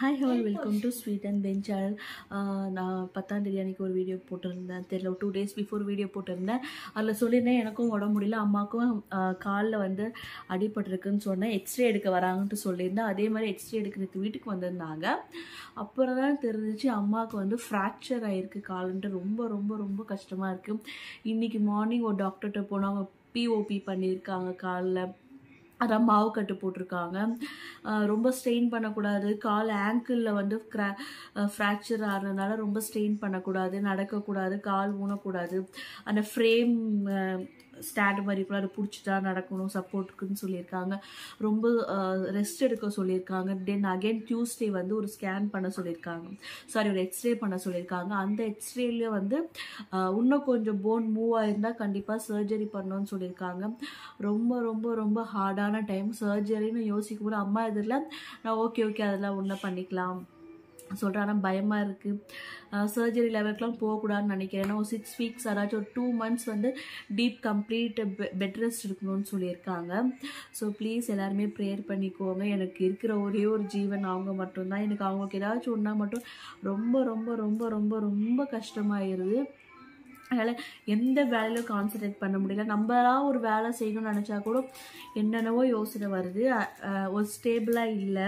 Hi all welcome to sweet and பென் channel நான் பத்தாம் தேதி அன்றைக்கி ஒரு வீடியோ போட்டிருந்தேன் தெரியல டூ டேஸ் பிஃபோர் வீடியோ போட்டிருந்தேன் அதில் சொல்லியிருந்தேன் எனக்கும் உடம்பு முடியல அம்மாவுக்கும் காலில் வந்து அடிபட்டிருக்குன்னு சொன்னேன் எக்ஸ்ரே எடுக்க வராங்கன்ட்டு சொல்லியிருந்தேன் அதே மாதிரி எக்ஸ்ரே எடுக்கிறதுக்கு வீட்டுக்கு வந்திருந்தாங்க அப்புறம் தான் தெரிஞ்சிச்சு அம்மாவுக்கு வந்து ஃப்ராக்சர் ஆகிருக்கு காலுன்ட்டு ரொம்ப ரொம்ப ரொம்ப கஷ்டமாக இருக்குது இன்றைக்கி மார்னிங் ஒரு டாக்டர்கிட்ட போனால் அவங்க பிஓபி பண்ணியிருக்காங்க காலில் அதான் மாவு கட்டு போட்டிருக்காங்க ரொம்ப ஸ்ட்ரெயின் பண்ணக்கூடாது கால் ஆங்கிளில் வந்து க்ரா ஃப்ராக்சர் ஆகிறதுனால ரொம்ப ஸ்ட்ரெயின் பண்ணக்கூடாது நடக்கக்கூடாது கால் ஊனக்கூடாது அந்த ஃப்ரேம் ஸ்டாண்டு மாதிரி கூட அதை பிடிச்சி தான் நடக்கணும் சப்போர்ட்டுக்குன்னு சொல்லியிருக்காங்க ரொம்ப ரெஸ்ட் எடுக்க சொல்லியிருக்காங்க தென் அகெயின் டியூஸ்டே வந்து ஒரு ஸ்கேன் பண்ண சொல்லியிருக்காங்க சாரி ஒரு எக்ஸ்ரே பண்ண சொல்லியிருக்காங்க அந்த எக்ஸ்ரேல வந்து இன்னும் கொஞ்சம் போன் மூவ் ஆயிருந்தால் கண்டிப்பாக சர்ஜரி பண்ணணும்னு சொல்லியிருக்காங்க ரொம்ப ரொம்ப ரொம்ப ஹார்டான டைம் சர்ஜரின்னு யோசிக்கும் போது அம்மா இதில் நான் ஓகே ஓகே அதெல்லாம் ஒன்றும் பண்ணிக்கலாம் சொல்கிறேன் ஆனால் பயமாக இருக்குது சர்ஜரி லெவலுக்குலாம் போகக்கூடாதுன்னு நினைக்கிறேன் ஏன்னா ஒரு சிக்ஸ் வீக்ஸ் அதாச்சும் ஒரு டூ மந்த்ஸ் வந்து டீப் கம்ப்ளீட் பெட் ரெஸ்ட் இருக்கணும்னு சொல்லியிருக்காங்க ஸோ ப்ளீஸ் எல்லாருமே ப்ரேயர் பண்ணிக்கோங்க எனக்கு இருக்கிற ஒரே ஒரு ஜீவன் அவங்க மட்டும்தான் எனக்கு அவங்களுக்கு ஏதாச்சும் ஒன்றா மட்டும் ரொம்ப ரொம்ப ரொம்ப ரொம்ப ரொம்ப கஷ்டமாயிருது அதனால் எந்த வேலையிலும் கான்சன்ட்ரேட் பண்ண முடியல நம்மளா ஒரு வேலை செய்யணும்னு நினச்சா கூட என்னென்னவோ யோசனை வருது ஒரு ஸ்டேபிளாக இல்லை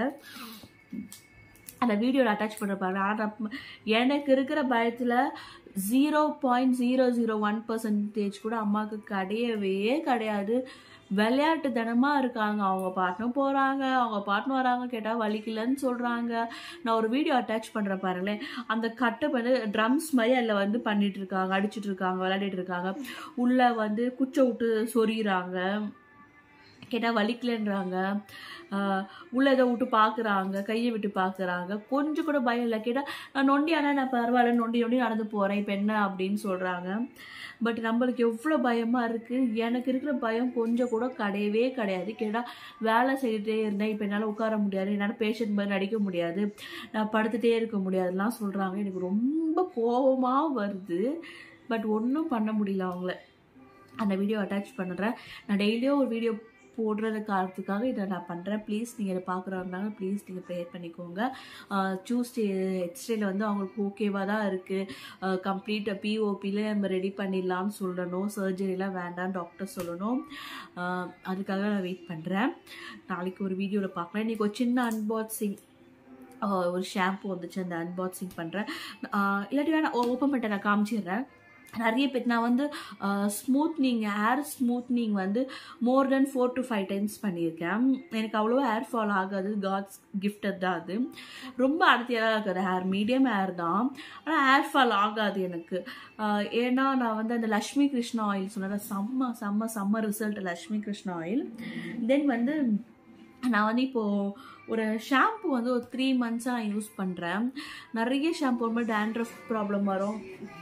அந்த வீடியோவில் அட்டாச் பண்ண பாருங்க ஆனால் எனக்கு இருக்கிற பயத்தில் zero point zero zero one percentage கூட அம்மாவுக்கு கிடையவே கிடையாது விளையாட்டு தினமாக இருக்காங்க அவங்க பாட்டுன்னு போகிறாங்க அவங்க பாட்டுன்னு வராங்க கேட்டால் வலிக்கலன்னு சொல்கிறாங்க நான் ஒரு வீடியோ அட்டாச் பண்ணுறேன் பாருங்களேன் அந்த கட்டை வந்து ட்ரம்ஸ் மாதிரி அதில் வந்து பண்ணிட்டு இருக்காங்க அடிச்சிட்டு இருக்காங்க விளையாடிட்டு இருக்காங்க உள்ளே வந்து குச்சை விட்டு சொரிகிறாங்க கேட்டால் வலிக்கலன்றாங்க உள்ள இதை விட்டு பார்க்குறாங்க கையை விட்டு பார்க்குறாங்க கொஞ்சம் கூட பயம் இல்லை கேட்டால் நான் நொண்டி ஆனால் நான் பரவாயில்ல நொண்டி நொண்டி நடந்து போகிறேன் இப்போ என்ன அப்படின்னு சொல்கிறாங்க பட் நம்மளுக்கு எவ்வளோ பயமாக இருக்குது எனக்கு இருக்கிற பயம் கொஞ்சம் கூட கிடையவே கிடையாது கேட்டால் வேலை செய்துட்டே இருந்தேன் இப்போ என்னால் உட்கார முடியாது என்னால் பேஷண்ட் மாதிரி நடிக்க முடியாது நான் படுத்துகிட்டே இருக்க முடியாதுலாம் சொல்கிறாங்க எனக்கு ரொம்ப கோபமாக வருது பட் ஒன்றும் பண்ண முடியல அவங்கள அந்த வீடியோ அட்டாச் பண்ணுறேன் நான் டெய்லியும் ஒரு வீடியோ போடுறது காரணத்துக்காக இதை நான் பண்ணுறேன் ப்ளீஸ் நீங்கள் இதை பார்க்குறவங்கனால ப்ளீஸ் நீங்கள் ப்ரேயர் பண்ணிக்கோங்க டியூஸ்டே எக்ஸ்ரேல வந்து அவங்களுக்கு ஓகேவாக தான் இருக்குது கம்ப்ளீட் பிஓபியில் நம்ம ரெடி பண்ணிடலாம்னு சொல்லணும் சர்ஜரிலாம் வேண்டாம் டாக்டர் சொல்லணும் அதுக்காக நான் வெயிட் பண்ணுறேன் நாளைக்கு ஒரு வீடியோவில் பார்க்கலாம் இன்றைக்கி ஒரு சின்ன அன்பாக்சிங் ஒரு ஷாம்பு வந்துச்சு அந்த அன்பாக்சிங் பண்ணுறேன் இல்லாட்டி வேணா ஓப்பன் பண்ணிட்டு நான் காமிச்சிடுறேன் நிறைய பேர் நான் வந்து ஸ்மூத்னிங் ஹேர் ஸ்மூத்னிங் வந்து more then four to five times பண்ணியிருக்கேன் எனக்கு அவ்வளோ ஹேர் ஃபால் ஆகாது காட்ஸ் கிஃப்டட் தான் அது ரொம்ப அடர்த்தியாக தான் இருக்குது ஹேர் மீடியம் ஹேர் தான் ஆனால் ஹேர் ஃபால் ஆகாது எனக்கு ஏன்னா நான் வந்து அந்த லக்ஷ்மி கிருஷ்ணா ஆயில் சொன்னேன் செம்ம செம்ம செம்ம result Lakshmi Krishna oil then வந்து நான் வந்து இப்போது ஒரு ஷாம்பு வந்து ஒரு த்ரீ மந்த்ஸாக நான் யூஸ் பண்ணுறேன் நிறைய ஷாம்பு ரொம்ப டேண்ட்ரஃப் ப்ராப்ளம் வரும்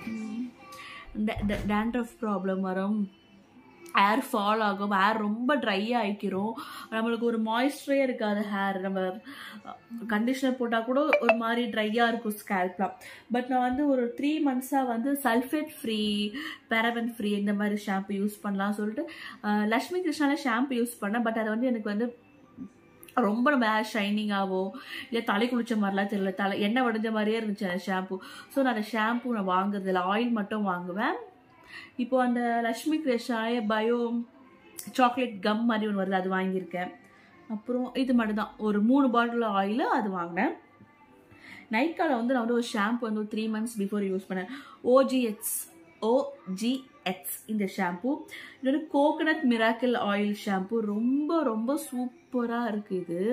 டேண்ட்ரஃப் ப்ராப்ளம் வரும் ஹேர் ஃபால் ஆகும் ஹேர் ரொம்ப ட்ரை ஆகிக்கிறோம் நம்மளுக்கு ஒரு மாய்ஸ்டரே இருக்காது ஹேர் நம்ம கண்டிஷனர் போட்டால் கூட ஒரு மாதிரி ட்ரையாக இருக்கும் ஸ்கேல்ப்லாம் பட் நான் வந்து ஒரு த்ரீ மந்த்ஸாக வந்து சல்ஃபேட் ஃப்ரீ பேரவன் ஃப்ரீ இந்த மாதிரி ஷாம்பு யூஸ் பண்ணலாம் சொல்லிட்டு லக்ஷ்மி கிருஷ்ணாவில் ஷாம்பு யூஸ் பண்ணேன் பட் அது வந்து எனக்கு வந்து ரொம்ப நம்ம ஹேர் ஷைனிங்காகவோ இல்லை தலை குளிச்ச மாதிரிலாம் தெரியல தலை எண்ணெய் வடிஞ்ச மாதிரியே இருந்துச்சு அந்த ஷாம்பு ஸோ நான் அந்த ஷாம்பு நான் வாங்குறதில்ல ஆயில் மட்டும் வாங்குவேன் இப்போ அந்த லக்ஷ்மி கிருஷ்ணாய பயோ சாக்லேட் கம் மாதிரி ஒன்று வருது அது வாங்கியிருக்கேன் அப்புறம் இது மட்டும் தான் ஒரு மூணு பாட்டில் ஆயில் அது வாங்கினேன் நைக்காவில் வந்து நான் வந்து ஒரு ஷாம்பு வந்து ஒரு த்ரீ மந்த்ஸ் பிஃபோர் யூஸ் பண்ணேன் ஓஜிஎக்ஸ் ஓஜிஎக்ஸ் இந்த ஷாம்பு இது வந்து கோகனட் மிராக்கிள் ஆயில் ஷாம்பு ரொம்ப ரொம்ப சூப்பராக இருக்குது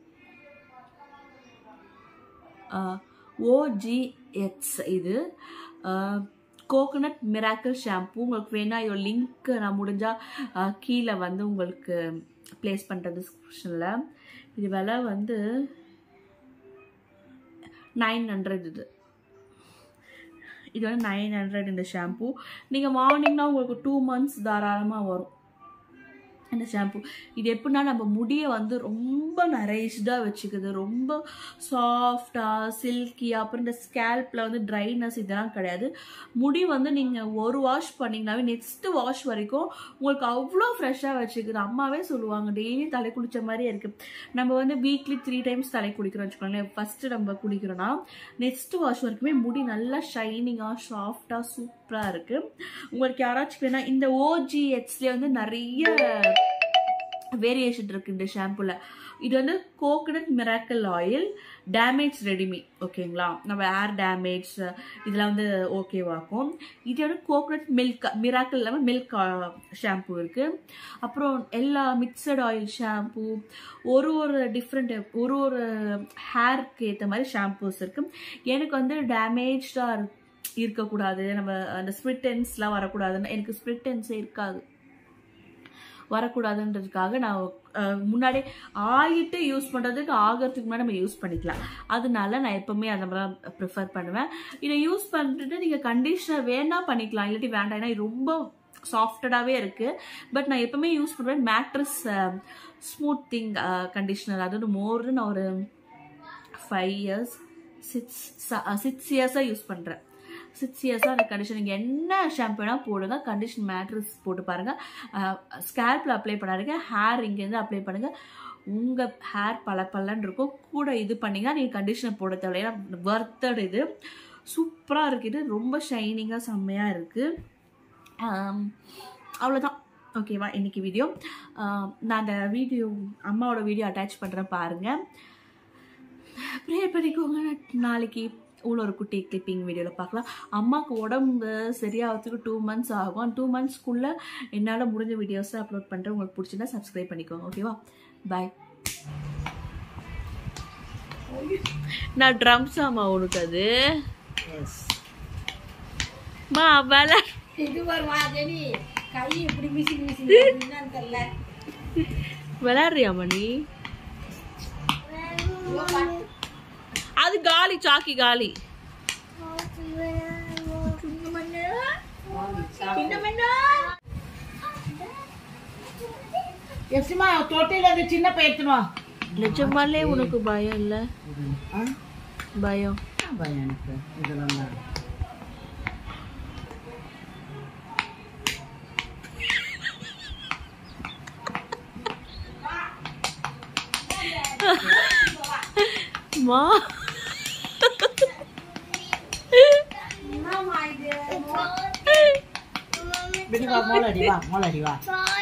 ஓஜிஎக்ஸ் இது கோகனட் மிராக்கிள் ஷாம்பு உங்களுக்கு வேணா இதோட லிங்க் நான் முடிஞ்சால் கீழே வந்து உங்களுக்கு ப்ளேஸ் பண்ணுறேன் டிஸ்கிரிப்ஷனில் இது விலை வந்து நைன் ஹண்ட்ரட் இது இது வந்து நைன் ஹண்ட்ரட் இந்த ஷாம்பு நீங்கள் வாங்கினீங்கன்னா உங்களுக்கு டூ மந்த்ஸ் தாராளமாக வரும் இந்த ஷாம்பு இது எப்படின்னா நம்ம முடியை வந்து ரொம்ப நரைஸ்டாக வச்சுக்குது ரொம்ப சாஃப்டாக சில்கியாக அப்புறம் இந்த ஸ்கேல்பில் வந்து ட்ரைனஸ் இதெல்லாம் கிடையாது முடி வந்து நீங்கள் ஒரு வாஷ் பண்ணிங்கனாவே நெக்ஸ்ட் வாஷ் வரைக்கும் உங்களுக்கு அவ்வளோ ஃப்ரெஷ்ஷாக வச்சுக்குது அம்மாவே சொல்லுவாங்க டெய்லி தலை குளிச்ச மாதிரியே இருக்குது நம்ம வந்து வீக்லி த்ரீ டைம்ஸ் தலை குளிக்கிறோம் வச்சுக்கோங்களேன் ஃபஸ்ட்டு நம்ம குளிக்கிறோன்னா நெக்ஸ்ட் வாஷ் வரைக்குமே முடி நல்லா ஷைனிங்காக சாஃப்டாக சூப்பராக இருக்குது உங்களுக்கு யாராச்சும் வேணா இந்த ஓஜிஹெச்லேயே வந்து நிறைய வேரியேஷன் இருக்குது இந்த ஷாம்புல இது வந்து கோகனட் மிராக்கல் ஆயில் டேமேஜ் ரெடிமி ஓகேங்களா நம்ம ஏர் டேமேஜ் இதெல்லாம் வந்து ஓகேவாக்கும் இது வந்து கோகனட் மில்க் மிராக்கல் இல்லாமல் மில்க் ஷாம்பு இருக்குது அப்புறம் எல்லா மிக்சட் ஆயில் ஷாம்பு ஒரு ஒரு டிஃப்ரெண்ட் ஒரு ஒரு ஹேருக்கு ஏற்ற மாதிரி ஷாம்பூஸ் இருக்குது எனக்கு வந்து டேமேஜாக இருக்கக்கூடாது நம்ம அந்த ஸ்பிரிட்டன்ஸ்லாம் வரக்கூடாதுன்னு எனக்கு ஸ்பிரிட்டன்ஸே இருக்காது வரக்கூடாதுன்றதுக்காக நான் அஹ், முன்னாடி ஆகிட்டு யூஸ் பண்ணுறதுக்கு ஆகிறதுக்கு முன்னாடி நம்ம யூஸ் பண்ணிக்கலாம் அதனால நான் எப்போவுமே அந்த மாதிரி ப்ரிஃபர் பண்ணுவேன் இதை யூஸ் பண்ணிட்டு நீங்கள் கண்டிஷனர் வேணா பண்ணிக்கலாம் இல்லாட்டி வேண்டாம் ஏன்னா இது ரொம்ப சாஃப்டடாகவே இருக்குது பட் நான் எப்போவுமே யூஸ் பண்ணுவேன் மேட்ரஸ் ஸ்மூத்திங் கண்டிஷனர் அதாவது மோர் நான் ஒரு ஃபைவ் இயர்ஸ் சிக்ஸ் சிக்ஸ் இயர்ஸாக யூஸ் பண்ணுறேன் சிக்ஸ் இயர்ஸாக அந்த கண்டிஷன் நீங்கள் என்ன ஷாம்பு வேணால் போடுங்க கண்டிஷன் மேட்ரஸ் போட்டு பாருங்கள் ஸ்கேல்பில் அப்ளை பண்ணாதீங்க ஹேர் இங்கேருந்து அப்ளை பண்ணுங்கள் உங்கள் ஹேர் பல பலன்னு இருக்கும் கூட இது பண்ணிங்கன்னா நீங்கள் கண்டிஷனர் போட தேவையில்ல ஏன்னா வர்த்தட் இது சூப்பராக இருக்குது இது ரொம்ப ஷைனிங்காக செம்மையாக இருக்குது அவ்வளோதான் ஓகேவா இன்னைக்கு வீடியோ நான் அந்த வீடியோ அம்மாவோட வீடியோ அட்டாச் பண்ணுறேன் பாருங்கள் ப்ரே பண்ணிக்கோங்க நாளைக்கு உள்ள ஒரு குட்டி கிளிப்பிங் வீடியோவில் பார்க்கலாம் அம்மாவுக்கு உடம்பு சரியாகிறதுக்கு டூ மந்த்ஸ் ஆகும் டூ மந்த்ஸ்க்குள்ளே என்னால் முடிஞ்ச வீடியோஸை அப்லோட் பண்ணுறேன் உங்களுக்கு பிடிச்சிருந்தா சப்ஸ்கிரைப் பண்ணிக்கோங்க ஓகேவா பாய் நான் ட்ரம்ஸ் ஆமா உனக்கு அது மா வேலை இது வருவா ஜெனி கை இப்படி மிசி மிசி என்னன்னு தெரியல விளையாடுறியாமா நீ அது காலி சாக்கி காலி எஸ்மா தொட்டில இருந்து சின்ன பையத்துனோ நிஜமாலே உனக்கு பயம் இல்ல பயம் பயம் எனக்கு இதெல்லாம் தான். மா இப்படி வா மோளடி வா மோளடி வா